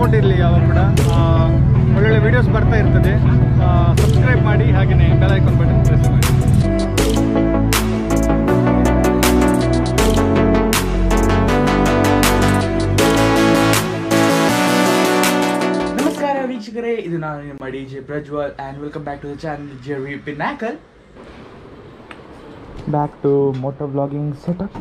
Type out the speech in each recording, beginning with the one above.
Support ಇರಲಿ ಯಾವಾಗ ಕೂಡ ಆ, ಒಳ್ಳೊಳ್ಳೆ ವಿಡಿಯೋಸ್ ಬರ್ತಾ ಇರ್ತದೆ ಸಬ್ಸ್ಕ್ರೈಬ್ ಮಾಡಿ ಹಾಗೆಯೇ ಬೆಲ್ ಐಕಾನ್ ಬಟನ್ ಪ್ರೆಸ್ ಮಾಡಿ ನಮಸ್ಕಾರ ವೀಕ್ಷಕರೇ ಇದು ನಾನು ನಿಮ್ಮ D J Prajwal and welcome back to the channel J V pinnacle back to moto vlogging setup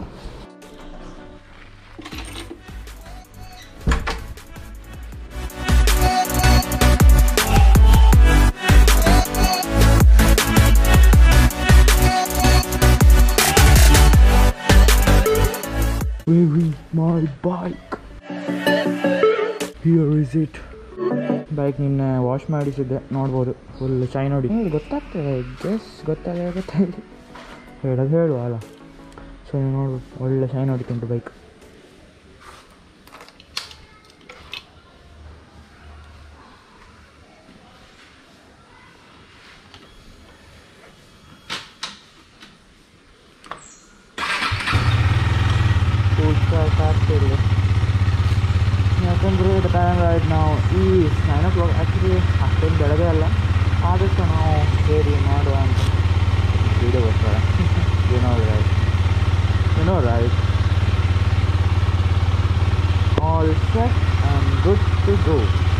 Very my bike. Here is it. Bike ನಿನ್ನೆ ವಾಶ್ ಮಾಡಿಸಿದ್ದೆ ನೋಡ್ಬೋದು ಫುಲ್ ಶೈನ್ ನೋಡಿ ಹ್ಞೂ ಗೊತ್ತಾಗ್ತದೆ ಗೆಸ್ ಗೊತ್ತಾಗ ಗೊತ್ತಾಗಲಿ ಹೇಳೋದು ಹೇಳುವ ಅಲ್ಲ ಸೊ ನೋಡು ಒಳ್ಳೆ ಶೈನ್ ಹೊಡಿತುಂಟು ಬೈಕ್ ಆಗ್ತಿಲ್ಲ ಯಾಕಂದರೆ ದ ಟೈಮ್ ರೈಟ್ ನಾವು ಈ ನೈನ್ ಓ ಕ್ಲಾಕ್ ಆ್ಯಕ್ಚುಲಿ ಅಷ್ಟೊಂದು ಬೆಳಗ್ಗೆ ಅಲ್ಲ ಆದಷ್ಟು ನಾವು ಸೇರಿ ಮಾಡುವ ಅಂತ ವೀಡಿಯೋ ಬರ್ತಾರೆ ಏನೋ ರೈಟ್ ಏನೋ right all set and good to go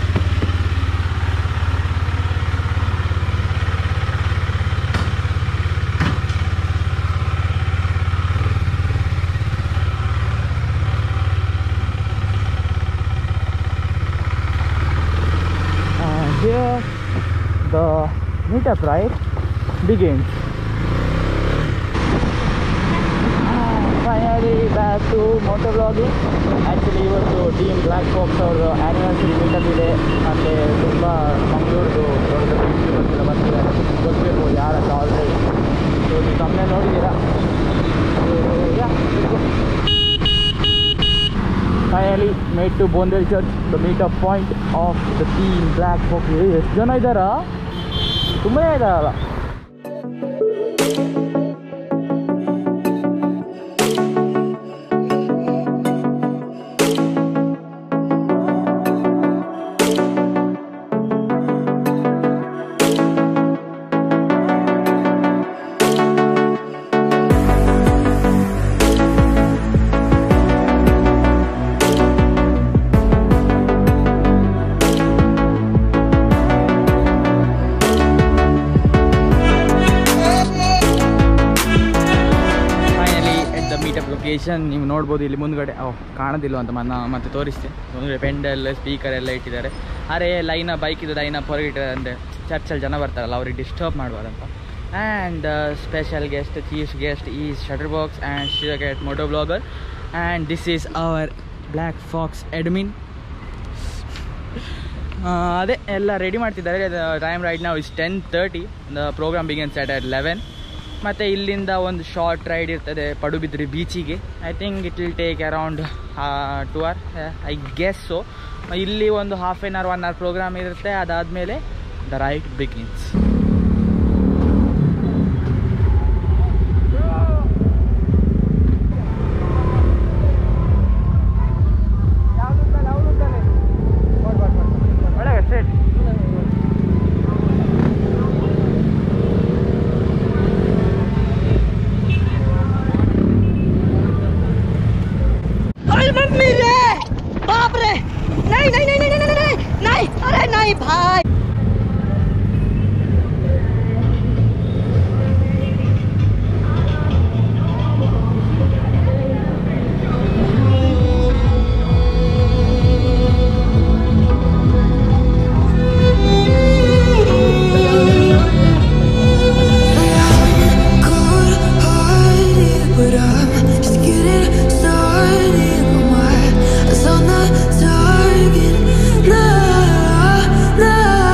and here the meetup right begins. Ah, Finally back to motor vlogging. Actually ಇವತ್ತು ಟೀಮ್ ಬ್ಲ್ಯಾಕ್ ಬಾಕ್ಸ್ ಅವ್ರದ್ದು ಆ್ಯನಿವರ್ಸರಿ ಮೀಟಪ್ ಇದೆ ಮತ್ತು ತುಂಬ ಮಂಗಳೂರದು ದೊಡ್ಡ ಯೂಟ್ಯೂಬರ್ಸ್ ಎಲ್ಲ ಬರ್ತಿದ್ದಾರೆ ಗೊತ್ತಿರ್ಬೋದು ಯಾರಂತ ಆಲ್ರೆಡಿ ಸೊ ನೀವು ತಮ್ಮನೆ ನೋಡಿದ್ದೀರಾ finally made to Bondel church the meetup point of the team black box ಎಷ್ಟು ಜನ ಇದ್ದಾರಾ ತುಂಬಾ ಇದ್ದಾರಲ್ಲ finally at the meetup location ನೀವು ನೋಡ್ಬೋದು ಇಲ್ಲಿ ಮುಂದ್ಗಡೆ ಓ ಕಾಣೋದಿಲ್ಲ ಅಂತ ಮನ್ನ ಮತ್ತೆ ತೋರಿಸ್ತೆ ಮುಂದ್ಗಡೆ ಪೆಂಡಲ್ ಸ್ಪೀಕರ್ ಎಲ್ಲ ಇಟ್ಟಿದ್ದಾರೆ ಅರೆ ಲೈನ ಬೈಕ್ ಇದು ಲೈನ ಹೊರಗೆ ಇಟ್ಟಿದ್ದಾರೆ ಅಂದರೆ ಚರ್ಚಲ್ಲಿ ಜನ ಬರ್ತಾರಲ್ಲ ಅವ್ರಿಗೆ ಡಿಸ್ಟರ್ಬ್ ಮಾಡಬಾರ್ದಂತ and special guest chief guest ಈ ಶಟರ್ ಬಾಕ್ಸ್ ಆ್ಯಂಡ್ ಶಿವಗೆಟ್ moto vlogger and this is our black fox admin ಅದೇ ಎಲ್ಲ ರೆಡಿ ಮಾಡ್ತಿದ್ದಾರೆ ಟೈಮ್ ರೈಟ್ ನಾವು is ten thirty the program begins at at eleven ಮತ್ತು ಇಲ್ಲಿಂದ ಒಂದು ಶಾರ್ಟ್ ರೈಡ್ ಇರ್ತದೆ ಪಡುಬಿದ್ರಿ ಬೀಚಿಗೆ I think it will take around two hour I guess so ಇಲ್ಲಿ ಒಂದು half an hour one hour program ಇರುತ್ತೆ ಅದಾದಮೇಲೆ ದ ರೈಟ್ ಬಿಗಿನ್ಸ್ ಒಳಗೆ ಸ್ಟ್ರೇಟ್ अरे मम्मी रे बाप रे नहीं नहीं नहीं नहीं नहीं नहीं नहीं नहीं अरे नहीं भाई Cold-hearted, but I'm just getting started. My eyes on the target. No, no.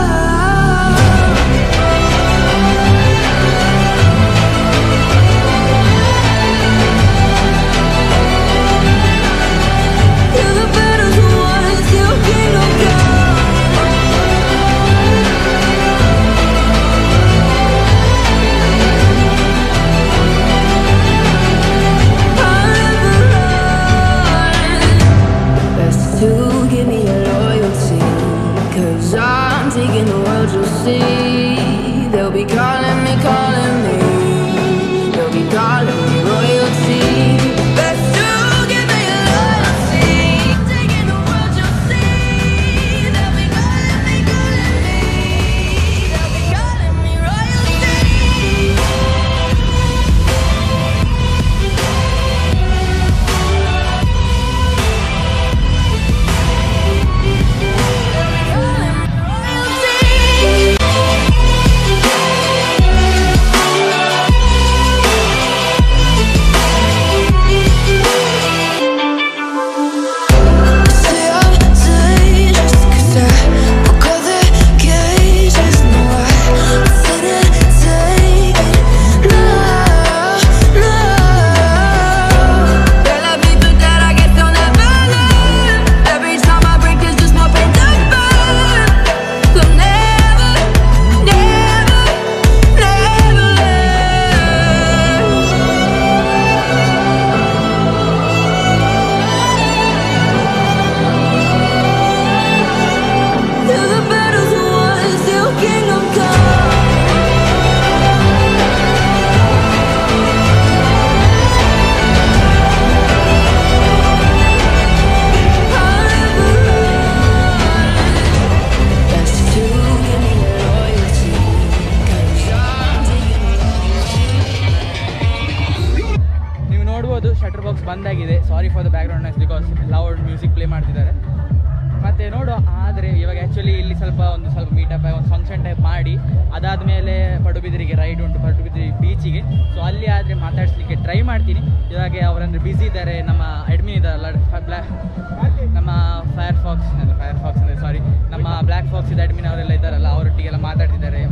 ನೋಡ್ಬೋದು ಶಟರ್ ಬಾಕ್ಸ್ ಬಂದಾಗಿದೆ sorry for the background noise because loud music play ಮಾಡ್ತಿದ್ದಾರೆ ಮತ್ತು ನೋಡು ಆದರೆ ಇವಾಗ ಆ್ಯಕ್ಚುಲಿ ಇಲ್ಲಿ ಸ್ವಲ್ಪ ಒಂದು ಸ್ವಲ್ಪ ಮೀಟಪ್ ಒಂದು ಫಂಕ್ಷನ್ ಟೈಪ್ ಮಾಡಿ ಅದಾದಮೇಲೆ ಪಡುಬಿದ್ರಿಗೆ ರೈಡ್ ಉಂಟು ಪಡುಬಿದ್ರಿ ಬೀಚಿಗೆ ಸೊ ಅಲ್ಲಿ ಆದರೆ ಮಾತಾಡಿಸ್ಲಿಕ್ಕೆ ಟ್ರೈ ಮಾಡ್ತೀನಿ ಇವಾಗ ಅವರಂದ್ರೆ ಬ್ಯುಸಿ ಇದ್ದಾರೆ ನಮ್ಮ ಅಡ್ಮಿನ್ ಇದ್ದಾರಲ್ಲ ಫ- ಬ್ಲ್ಯಾ ನಮ್ಮ ಫೈರ್ ಫಾಕ್ಸ್ ಅಲ್ಲ ಫೈರ್ ಫಾಕ್ಸ್ ಅಂದರೆ ಸಾರಿ ನಮ್ಮ ಬ್ಲ್ಯಾಕ್ ಫಾಕ್ಸ್ ಇದೆ ಅಡ್ಮಿನ್ ಅವರೆಲ್ಲ ಇದ್ದಾರಲ್ಲ ಅವರೊಟ್ಟಿಗೆಲ್ಲ ಮಾತಾಡ್ತಿದ್ದಾರೆ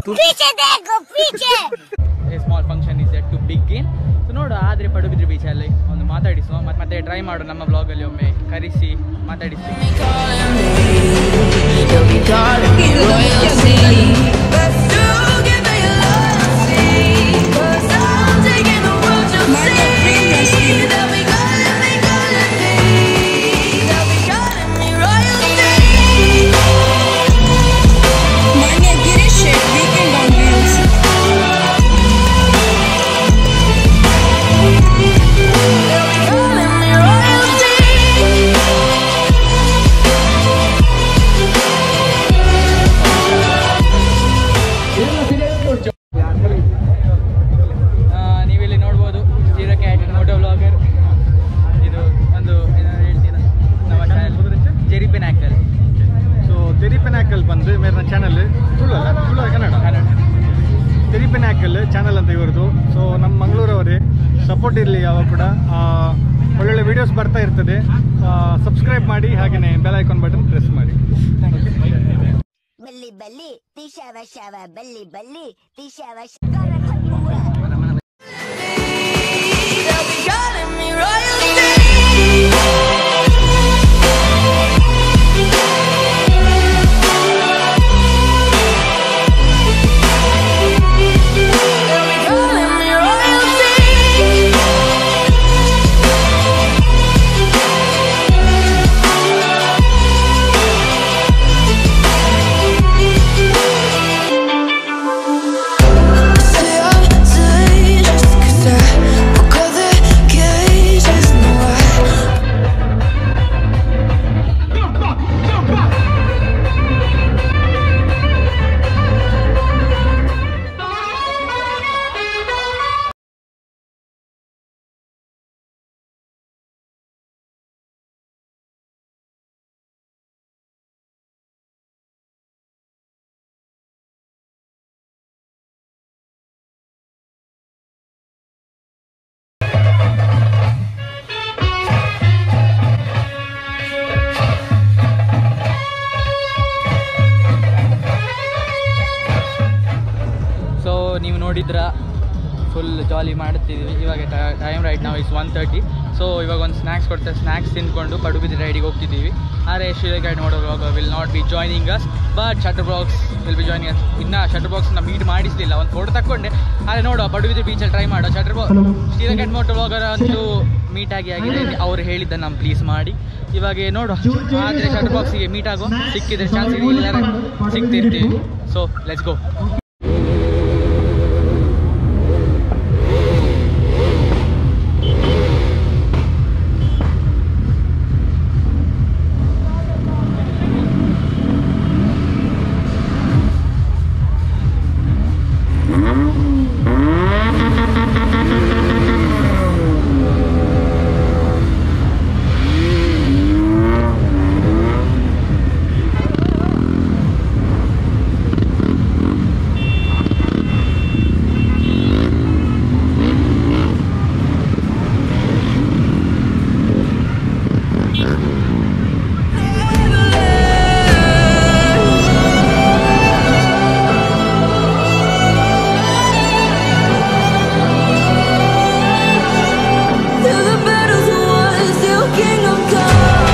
small function is to begin so ನೋಡು ಆದರೆ ಪಡುಬಿದ್ರಿ ಬೀಚಲ್ಲಿ ಒಂದು ಮಾತಾಡಿಸುವ ಮತ್ತೆ ಮತ್ತೆ ಟ್ರೈ ಮಾಡು ನಮ್ಮ ಬ್ಲಾಗಲ್ಲಿ ಒಮ್ಮೆ ಕರೆಸಿ ಮಾತಾಡಿಸಿ Manya, get it shit. Weekend on wheels. ಆ, ನೀವಿಲ್ಲಿ ನೋಡ್ಬೋದು ಜೀರೋ ಕ್ಯಾಟ್ ಮೋಟೋ ಬ್ಲಾಗರ್ ಇದು ಒಂದು ಏನಾದ್ರು ಹೇಳ್ತೀರಾ ನಮ್ಮ ಚಾನಲ್ ಜೆರಿಪಿನ್ ಆ್ಯಕ್ಟರ್ ಸೊ ತೆರಿಪೆನಾಕಲ್ ಬಂದು ಮೇರೆ ಚಾನಲ್ ತುಳು ಅಲ್ಲ ತುಳು ಕನ್ನಡ ಕನ್ನಡ ತೆರಿಪೆನಾಕಲ್ ಚಾನಲ್ ಅಂತ ಇವ್ರದ್ದು ಸೊ ನಮ್ಮ ಮಂಗಳೂರವರೇ ಸಪೋರ್ಟ್ ಇರಲಿ ಯಾವಾಗ ಕೂಡ ಆ, ಒಳ್ಳೊಳ್ಳೆ ವಿಡಿಯೋಸ್ ಬರ್ತಾ ಇರ್ತದೆ ಸಬ್ಸ್ಕ್ರೈಬ್ ಮಾಡಿ ಹಾಗೆಯೇ ಬೆಲ್ ಐಕಾನ್ ಬಟನ್ ಪ್ರೆಸ್ ಮಾಡಿ ಬಲ್ಲಿ ಬಲ್ಲಿ ತಿಶಾವ ಶಾವ ಬಲ್ಲಿ ಬಲ್ಲಿ ತಿಶಾವ Say I'm sorry just 'cause I forgot the cages. No, I so ನೀವು ನೋಡಿದ್ರ ಫುಲ್ ಜಾಲಿ ಮಾಡುತ್ತಿದ್ದೀವಿ ಇವಾಗ ಟೈಮ್ ರೈಟ್ ನಾವು ಇಸ್ ಒನ್ ತರ್ಟಿ ಸೊ ಇವಾಗ ಒಂದು ಸ್ನ್ಯಾಕ್ಸ್ ಕೊಡ್ತಾರೆ ಸ್ನ್ಯಾಕ್ಸ್ ತಿಂದ್ಕೊಂಡು ಪಡುಬಿದ್ರಿ ರೈಡಿಗೆ ಹೋಗ್ತಿದ್ದೀವಿ ಆದರೆ ಶ್ರೀಲಂಕಾಡ್ ನೋಡೋ will not be joining us but shutter box will be joining us ಇನ್ನು ಶಟರ್ ಬಾಕ್ಸ್ನ ಮೀಟ್ ಮಾಡಿಸಲಿಲ್ಲ ಒಂದು ಫೋಟೋ ತಗೊಂಡೆ ಆದರೆ ನೋಡುವ ಪಡುಬಿದ್ರಿ ಬೀಚಲ್ಲಿ ಟ್ರೈ ಮಾಡೋ ಶಟರ್ ಬಾಕ್ಸ್ ಶ್ರೀಲಂಕಾಡ್ ಮೋಟೋ ಬ್ಲಾಗರ್ ಅಂತೂ ಮೀಟ್ ಆಗಿ ಆಗಿದೆ ಅವ್ರು ಹೇಳಿದ್ದ ನಮ್ಮ ಪ್ಲೀಸ್ ಮಾಡಿ ಇವಾಗ ನೋಡುವ ಆದರೆ ಶಟರ್ ಬಾಕ್ಸಿಗೆ ಮೀಟ್ ಆಗುವ ಸಿಕ್ಕಿದ್ರೆ ಚಾನ್ಸ್ ಇಲ್ಲ ಸಿಗ್ತಿರ್ತೀವಿ so let's go Through the battles won, still king of come.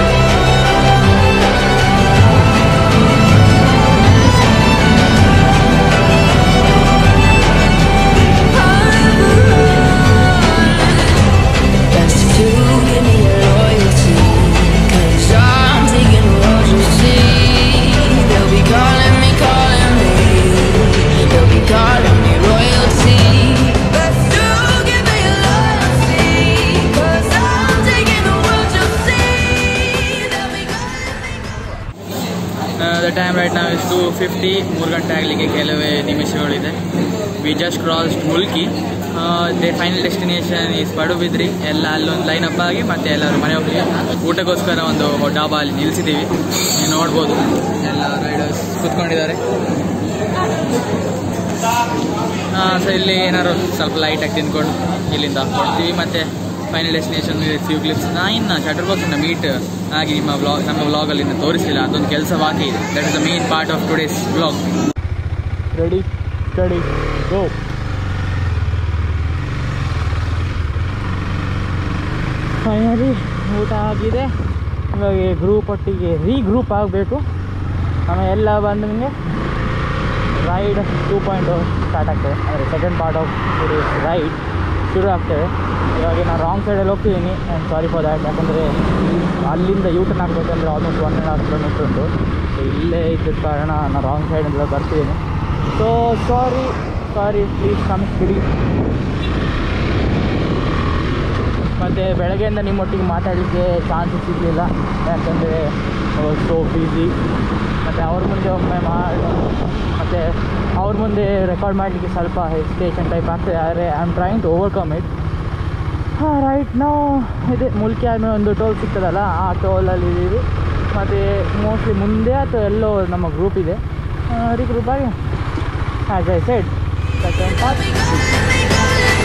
Best if you give me your loyalty, 'cause I'm taking what you see. They'll be calling me, calling me. They'll be calling me royalty. Best you give me your loyalty, 'cause I'm taking what you see. They'll be calling me. The time right now two fifty ಮೂರು ಗಂಟೆ ಆಗಲಿಕ್ಕೆ ಕೆಲವೇ ನಿಮಿಷಗಳಿದೆ we just crossed Mulki the final destination is Padubidri ಎಲ್ಲ ಅಲ್ಲೊಂದು line up ಆಗಿ ಮತ್ತೆ ಎಲ್ಲರೂ ಮನೆ ಹೋಗ್ಲಿ ಊಟಕ್ಕೋಸ್ಕರ ಒಂದು ಡಾಬಾ ಅಲ್ಲಿ ನಿಲ್ಲಿಸಿದ್ದೀವಿ ನೀವು ನೋಡ್ಬೋದು ಎಲ್ಲ ರೈಡರ್ಸ್ ಕೂತ್ಕೊಂಡಿದ್ದಾರೆ ಸೊ ಇಲ್ಲಿ ಏನಾದ್ರು ಸ್ವಲ್ಪ ಲೈಟಾಗಿ ತಿಂದ್ಕೊಂಡು ಇಲ್ಲಿಂದ ಹೊಡ್ತೀವಿ ಮತ್ತು ಫೈನಲ್ ಡೆಸ್ಟಿನೇಷನ್ ಫ್ಯೂ ಕ್ಲಿಪ್ಸ್ ನಾ ಇನ್ನು ಶಟರ್ ಬಾಕ್ಸಿಂದ ಮೀಟ್ ಆಗಿ ನಿಮ್ಮ ವ್ಲಾಗ್ ನಮ್ಮ ವ್ಲಾಗಲ್ಲಿ ಇನ್ನು ತೋರಿಸಿಲ್ಲ ಅದೊಂದು ಕೆಲಸ ಬಾಕಿ ಇದೆ that is the main part of today's vlog ready steady go finally ಊಟ ಆಗಿದೆ ಇವಾಗ ಗ್ರೂಪ್ ಒಟ್ಟಿಗೆ ರೀಗ್ರೂಪ್ ಆಗಬೇಕು ಆಮೇಲೆ ಎಲ್ಲ ಬಂದ ಮೇಲೆ ರೈಡ್ ಟೂ ಪಾಯಿಂಟ್ ಸ್ಟಾರ್ಟ್ ಆಗ್ತದೆ ಅಂದರೆ ಸೆಕೆಂಡ್ ಪಾರ್ಟ್ ಆಫ್ ರೈಡ್ ಶುರು ಆಗ್ತದೆ ಇವಾಗ ನಾನು ರಾಂಗ್ ಸೈಡಲ್ಲಿ ಹೋಗ್ತಿದ್ದೀನಿ ಆ್ಯಂಡ್ ಸಾರಿ ಫಾರ್ ದ್ಯಾಟ್ ಯಾಕಂದರೆ ಅಲ್ಲಿಂದ ಯೂಟರ್ನ್ ಆಗಬೇಕಂದ್ರೆ almost one and half kilometre ಉಂಟು ಸೊ ಇಲ್ಲೇ ಇದ್ದ ಕಾರಣ ನಾನು ರಾಂಗ್ ಸೈಡಿಂದ ಬರ್ತಿದ್ದೀನಿ ಸೊ ಸಾರಿ ಸಾರಿ ಪ್ಲೀಸ್ ಕ್ಷಮಿಸ್ಬಿಡಿ ಮತ್ತು ಬೆಳಗ್ಗೆಯಿಂದ ನಿಮ್ಮೊಟ್ಟಿಗೆ ಮಾತಾಡಲಿಕ್ಕೆ ಚಾನ್ಸಸ್ ಸಿಗಲಿಲ್ಲ ಯಾಕಂದರೆ ಸೋ ಬ್ಯುಸಿ ಮತ್ತು ಅವ್ರ ಮುಂದೆ ಒಮ್ಮೆ ಮಾಡಿ ಮತ್ತು ಅವ್ರ ಮುಂದೆ ರೆಕಾರ್ಡ್ ಮಾಡಲಿಕ್ಕೆ ಸ್ವಲ್ಪ ಹೆಸಿಟೇಷನ್ ಟೈಪ್ ಆಗ್ತದೆ ಆದರೆ I am trying to overcome it ಹಾಂ ರೈಟ್ ನಾವು ಇದೆ ಮುಲ್ಕಿ ಆದ್ಮೇಲೆ ಒಂದು ಟೋಲ್ ಸಿಗ್ತದಲ್ಲ ಆ ಟೋಲಲ್ಲಿ ಇದ್ದೀವಿ ಮತ್ತು ಮೋಸ್ಟ್ಲಿ ಮುಂದೆ ಅಥವಾ ಎಲ್ಲೋ ನಮ್ಮ ಗ್ರೂಪ್ ಇದೆ ಗ್ರೂಪ್ ಆಗಿ as I said second part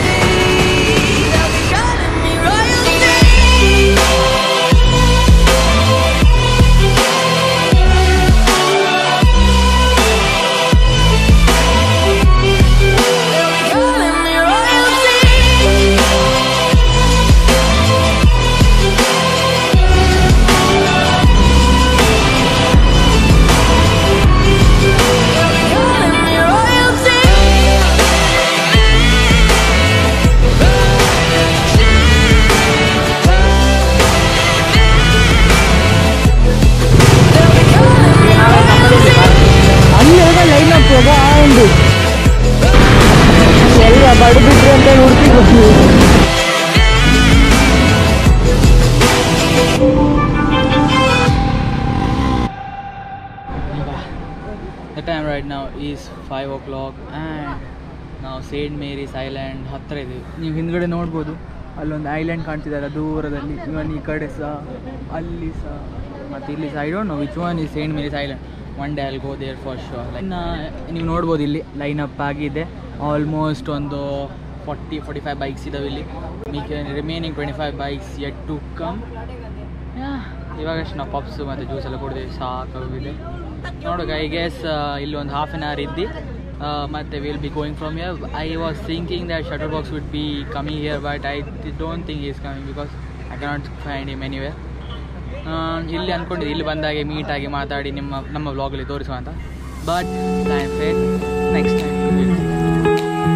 ಅಲ್ಲಿ ಲೈನ್ ಅಪ್ ಹೋಗ ಒಂದು ಎಲ್ಲ ಬಡಬಿಟ್ರಿ ಅಂತ ಹುಡುಕಿ the time right now is five o'clock and ನಾವು ಸೇಂಟ್ ಮೇರೀಸ್ ಐಲ್ಯಾಂಡ್ ಹತ್ತಿರ ಇದ್ದೀವಿ ನೀವು ಹಿಂದ್ಗಡೆ ನೋಡ್ಬೋದು ಅಲ್ಲೊಂದು ಐಲ್ಯಾಂಡ್ ಕಾಣ್ತಿದ್ದಾರೆ ದೂರದಲ್ಲಿ ಇವನ್ ಈ ಕಡೆ ಸಹ ಅಲ್ಲಿ ಸಹ ಮತ್ತು ಇಲ್ಲಿ ಸಹ I don't know which one is saint Mary's island one day I'll go there for sure ಇನ್ನು ನೀವು ನೋಡ್ಬೋದು ಇಲ್ಲಿ ಲೈನ್ ಅಪ್ ಆಗಿದೆ ಆಲ್ಮೋಸ್ಟ್ ಒಂದು ಫಾರ್ಟಿ ಫಾರ್ಟಿ ಫೈವ್ ಬೈಕ್ಸ್ ಇದಾವೆ ಇಲ್ಲಿ ಮೀಕೆ remaining twenty five bikes yet to come ಇವಾಗಷ್ಟು ನಾವು ಪಪ್ಸು ಮತ್ತು ಜ್ಯೂಸ್ ಎಲ್ಲ ಕುಡಿದ್ವಿ ಸಾಕಾಗಿದೆ ನೋಡು ಐ ಗೆಸ್ ಇಲ್ಲಿ ಒಂದು ಹಾಫ್ ಆನ್ ಅವರ್ ಇದ್ದು ಮತ್ತು will be going from here I was thinking that shutter box would be coming here but I don't think is coming because I cannot find him anywhere ಇಲ್ಲಿ ಅಂದ್ಕೊಂಡಿದ್ದೆ ಇಲ್ಲಿ ಬಂದಾಗೆ meet ಆಗಿ ಮಾತಾಡಿ ನಿಮ್ಮ ನಮ್ಮ ವ್ಲಾಗಲ್ಲಿ ತೋರಿಸುವ ಅಂತ but time fair next time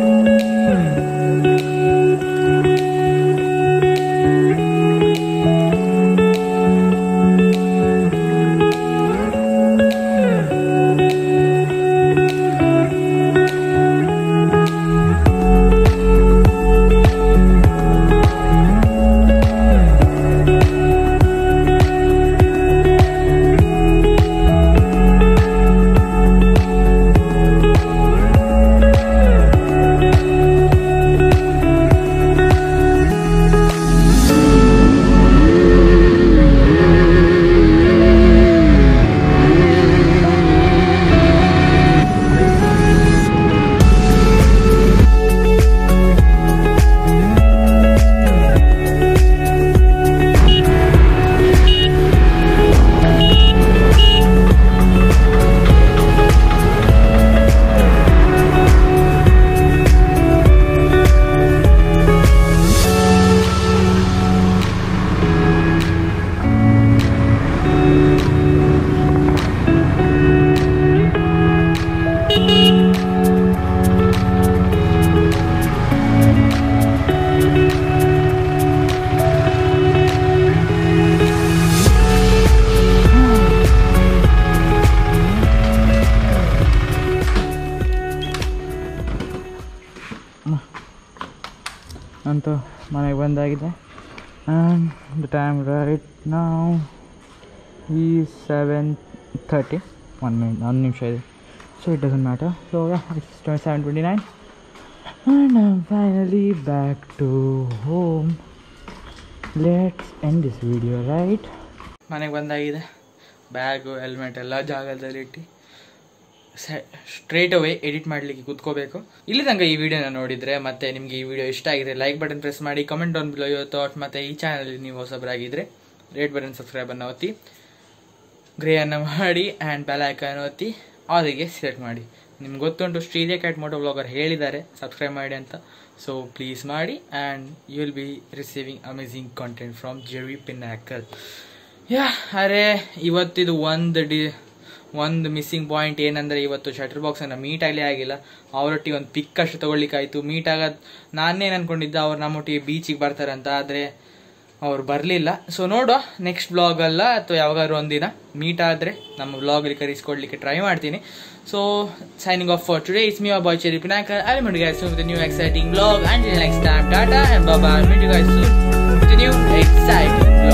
ಅಂತೂ ಮನೆಗೆ ಬಂದಾಗಿದೆ ಆ್ಯಂಡ್ ದ ಟೈಮ್ ರೈಟ್ ನಾವು ಈ ಸೆವೆನ್ ಥರ್ಟಿ ಒನ್ ಮಿನಿಟ್ ಒಂದು ನಿಮಿಷ ಇದೆ so it doesn't matter so it's seven twenty nine And I'm finally back to home. Let's end this video, right? ಮನೆಗೆ ಬಂದಾಗಿದೆ ಬ್ಯಾಗು ಹೆಲ್ಮೆಟ್ ಎಲ್ಲ ಜಾಗದಲ್ಲಿ ಇಟ್ಟು ಸ್ಟ್ರೇಟ್ ಅವೇ ಎಡಿಟ್ ಮಾಡಲಿಕ್ಕೆ ಕೂತ್ಕೋಬೇಕು ಇಲ್ಲಿ ತನಕ ಈ ವಿಡಿಯೋನ ನೋಡಿದರೆ ಮತ್ತೆ ನಿಮಗೆ ಈ ವಿಡಿಯೋ ಇಷ್ಟ ಆಗಿದೆ ಲೈಕ್ ಬಟನ್ ಪ್ರೆಸ್ ಮಾಡಿ comment down below your thought ಮತ್ತು ಈ ಚಾನಲಲ್ಲಿ ನೀವು ಹೊಸಬರಾಗಿದ್ದರೆ ರೇಟ್ ಬಟನ್ ಸಬ್ಸ್ಕ್ರೈಬನ್ನು ಒತ್ತಿ ಗ್ರೇಯನ್ನು ಮಾಡಿ ಆ್ಯಂಡ್ ಬೆಲ್ ಐಕಾನ್ ಒತ್ತಿ ಅವರಿಗೆ ಸೆಲೆಕ್ಟ್ ಮಾಡಿ ನಿಮ್ಗೆ ಗೊತ್ತುಂಟು ಶ್ರೀಜೆ ಕ್ಯಾಟ್ ಮೋಟೋ ಬ್ಲಾಗರ್ ಹೇಳಿದ್ದಾರೆ ಸಬ್ಸ್ಕ್ರೈಬ್ ಮಾಡಿ ಅಂತ ಸೊ ಪ್ಲೀಸ್ ಮಾಡಿ and you will be receiving amazing content from JV Pinnacle ಯಾ ಅರೆ ಇವತ್ತಿದು ಒಂದು ಡಿ ಒಂದು ಮಿಸ್ಸಿಂಗ್ ಪಾಯಿಂಟ್ ಏನಂದರೆ ಇವತ್ತು ಶಟರ್ ಬಾಕ್ಸನ್ನು ಮೀಟ್ ಆಗಲೇ ಆಗಿಲ್ಲ ಅವರೊಟ್ಟಿಗೆ ಒಂದು ಪಿಕ್ ಅಷ್ಟು ತೊಗೊಳ್ಲಿಕ್ಕಾಯಿತು ಮೀಟ್ ಆಗೋದು ನಾನೇನು ಅನ್ಕೊಂಡಿದ್ದೆ ಅವ್ರು ನಮ್ಮೊಟ್ಟಿಗೆ ಬೀಚಿಗೆ ಬರ್ತಾರಂತ ಆದರೆ ಅವ್ರು ಬರಲಿಲ್ಲ ಸೊ ನೋಡುವ ನೆಕ್ಸ್ಟ್ ಬ್ಲಾಗಲ್ಲ ಅಥವಾ ಯಾವಾಗಾದ್ರು ಒಂದಿನ ಮೀಟ್ ಆದರೆ ನಮ್ಮ ಬ್ಲಾಗಲ್ಲಿ ಕರೆಸ್ಕೊಡ್ಲಿಕ್ಕೆ ಟ್ರೈ ಮಾಡ್ತೀನಿ so signing off for today it's me ಬಾಯ್ ಚೆರಿ ಪಿನಾಕರ್ I meet guys with new exciting blog and next time ಟಾಟಾ ಅಂಡ್ ಬಾಬಾ meet you guys with new exciting